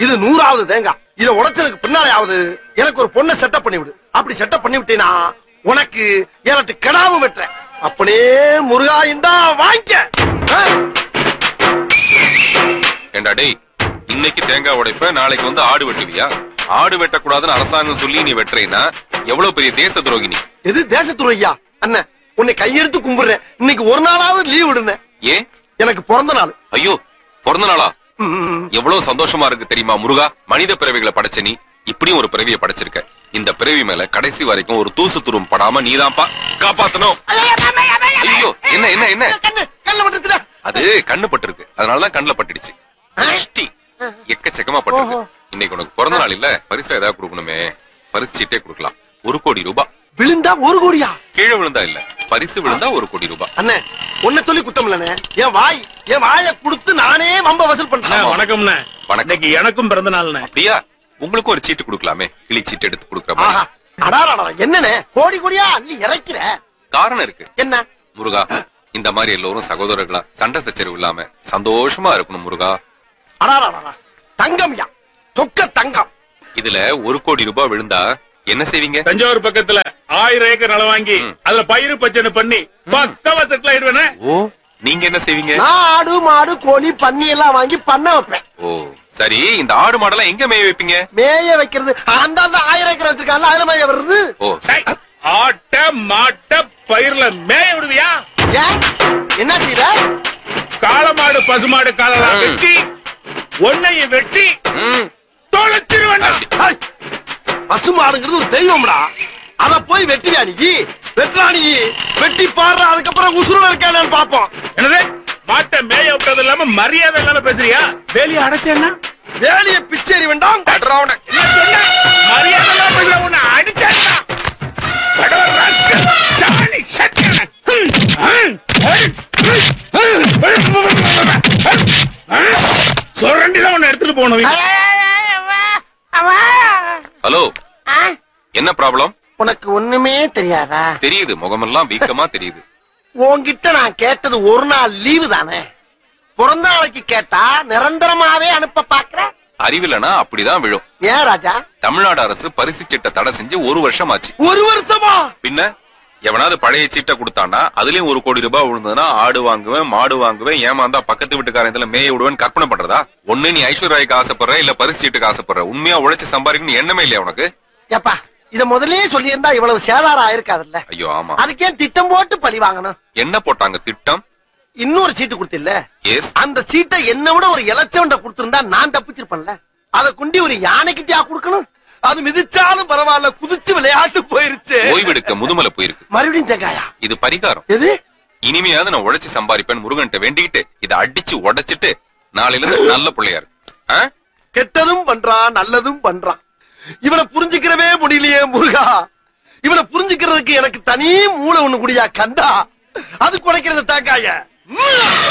இது நூறாவது தேங்காய் இத உடைச்சதுக்கு பின்னாலேயாவது எனக்கு ஒரு பொண்ணை செட்டப் பண்ணி விடு அப்படி செட்டப் பண்ணி விட்டீனா உனக்கு எனக்கு கடாவும் வெட்டுறேன் அப்படியே முருகா இந்தா வாங்கிக்க ஆ? ஏண்டா டேய் இன்னைக்கு தேங்காய் உடைப்ப நாளைக்கு வந்து ஆடு வெட்டுவியா ஆடு வெட்டக்கூடாதுன்னு அரசாங்கம் சொல்லி நீ வெட்டுறீன்னா எவ்வளவு பெரிய தேச துரோகி நீ எது தேசத்துறையா அண்ணன் உன்னை கையெடுத்து கும்பிடுறேன் இன்னைக்கு ஒரு நாளாவது லீவ் விடுங்க ஏன் எனக்கு பிறந்த நாள் ஐயோ பிறந்த நாளா ம், ம், ம். எவ்வளவு சந்தோஷமா இருக்கு தெரியுமா முருகா மனித பிறவிகளை படைச்ச நீ இப்படியும் ஒரு பிறவியை படைச்சிருக்க இந்த பிறவி மேல கடைசி வரைக்கும் ஒரு தூசு துரும் படாம நீதான்ப்பா காப்பாத்தணும் ஐயோ என்ன என்ன என்ன கண்ணு கண்ணுல பட்டுச்சுடா. அது கண்ணு பட்டிருக்கு அதனாலதான் கண்ணுல பட்டுடுச்சு திருஷ்டி. எக்கச்சக்கமா பட்டிருக்கு இன்னைக்கு உனக்கு பிறந்த நாள் இல்ல பரிசு ஏதாவது கொடுக்கணுமே பரிசு சீட்டே கொடுக்கலாம் ஒரு கோடி ரூபாய் விழுந்தா ஒரு கோடியா கீழே விழுந்தா இல்ல பரிசு விழுந்தா ஒரு கோடி ரூபாய் அண்ணே உன்னை சொல்லி குத்தம் இல்லண்ணே என் வாய் என் வாயை கொடுத்து நானே வம்ப வசூல் அண்ணா, பண்றேன் வணக்கம்ண்ணே வணக்கம். இன்னைக்கு எனக்கும் பிறந்த நாள்ண்ணே அப்படியா உங்களுக்கும் ஒரு சீட்டு கொடுக்கலாமே கிளி சீட்டு எடுத்து கொடுக்குற ஆஹா மாதிரி அடாராடா என்னண்ணே கோடி கோடியா அள்ளி இறைக்கிற காரணம் இருக்கு என்ன முருகா இந்த மாதிரி எல்லோரும் சகோதரர்களா சண்டை சச்சரவு இல்லாம சந்தோஷமா இருக்கணும் முருகா அடாராடா தங்கம்யா சொக்க தங்கம் இதுல ஒரு கோடி ரூபாய் விழுந்தா என்ன செய்வீங்க தஞ்சாவூர் பக்கத்துல ஆயிரம் ஏக்கர் நிலம் வாங்கி ம். அதுல பயிறு பச்சனை பண்ணி பக்கவா செட்டில் ஆயிடுவேனே ஓ நீங்க என்ன செய்வீங்க நான் ஆடு மாடு கோழி பன்னி எல்லாம் வாங்கி பண்ண வைப்பேன் ஓ சரி இந்த ஆடு மாடெல்லாம் எங்க மேய வைப்பீங்க மேய வைக்கிறது அந்த அந்த ஆயிரம் ஏக்கர் வச்சிருக்காங்க அதுல மேய வருது ஓ சை, ஆட்ட மாட்ட பயிர்ல மேய விடுவியா ஏன் என்ன செய்யற காளமாடு பசுமாடு காலெல்லாம் ம். வெட்டி ஒன்னையும் வெட்டி ம், தொலைச்சிருவேன் அப்படி. ஏய், பசுமாடுங்கிறது ஒரு தெய்வம்டா அத போய் வெட்டியா நீ வெட்டுறா நீ வெட்டி பாடுற அதுக்கப்புறம் உசுரோட இருக்கானு பாப்போம் என்னது மாட்டை மேய விட்டது இல்லாம மரியாதை இல்லாம பேசுறியா வேலையை அடைச்சேன்னா வேலையை பிச்சேரி வேண்டாம் அட்ரா உன்னை. என்ன சொன்ன மரியாதை இல்லாம பேசுற உன்னை அடிச்சேன்னா படவ ராஸ்கல், சாணி சட்டியன. ஹம், ஹம், ஹம், ஹம், ஹம். சுரண்டிதான் உன்னை எடுத்துட்டு போகணும் ஹலோ என்ன ப்ராப்ளம் உனக்கு ஒண்ணுமே தெரியாதா தெரியுது முகமெல்லாம் வீக்கமா தெரியுது உன்கிட்ட நான் கேட்டது ஒரு நாள் லீவு தானே பிறந்த நாளைக்கு கேட்டா நிரந்தரமாவே அனுப்ப பாக்குற அறிவில்லைனா அப்படிதான் விழும் ஏன் ராஜா தமிழ்நாடு அரசு பரிசு சீட்டை தடை செஞ்சு ஒரு வருஷம் ஆச்சு ஒரு வருஷமா பின்ன எவனாவது பழைய சீட்டை கொடுத்தான்னா அதுலயும் ஒரு கோடி ரூபாய் விழுந்ததுன்னா ஆடு வாங்குவேன் மாடு வாங்குவேன் ஏமாந்தா பக்கத்து வீட்டுக்காரன் இதுல மேய விடுவேன் கற்பனை பண்றதா ஒண்ணு நீ ஐஸ்வர்யாய்க்கு ஆசைப்படுற இல்ல பரிசு சீட்டுக்கு ஆசைப்படுற உண்மையா உழைச்சு சம்பாதிக்கணும் எண்ணமே இல்லையா உனக்கு ஏப்பா இத முதல்லயே சொல்லியிருந்தா இவ்வளவு சேதாரம் ஆயிருக்காதுல்ல ஐயோ ஆமா அதுக்கே திட்டம் போட்டு பழி வாங்கணும் என்ன போட்டாங்க திட்டம் இன்னொரு சீட்டு கொடுத்தில்ல எஸ் அந்த சீட்டை என்ன விட ஒரு இலச்சவன்ட கொடுத்திருந்தா நான் தப்பிச்சிருப்பேன்ல அத குண்டி ஒரு யானைக்கிட்டயா கொடுக்கணும் அது மிதிச்சாலும் பரவாயில்ல குதிச்சு விளையாட்டு போயிருச்சு ஓய்வெடுக்க முதுமலை போயிருக்கு மறுபடியும் தேங்காயா இது பரிகாரம் எது இனிமையாவது நான் உழைச்சு சம்பாதிப்பேன் முருகன்ட்ட வேண்டிக்கிட்டு இதை அடிச்சு உடைச்சிட்டு நாளையில இருந்து நல்ல பிள்ளையாரு ஆ? கெட்டதும் பண்றான் நல்லதும் பண்றான் இவனை புரிஞ்சுக்கிறவே முடியலையே முருகா இவனை புரிஞ்சுக்கிறதுக்கு எனக்கு தனி மூளை ஒண்ணு குடியா கந்தா அது குடைக்கிறது தேங்காய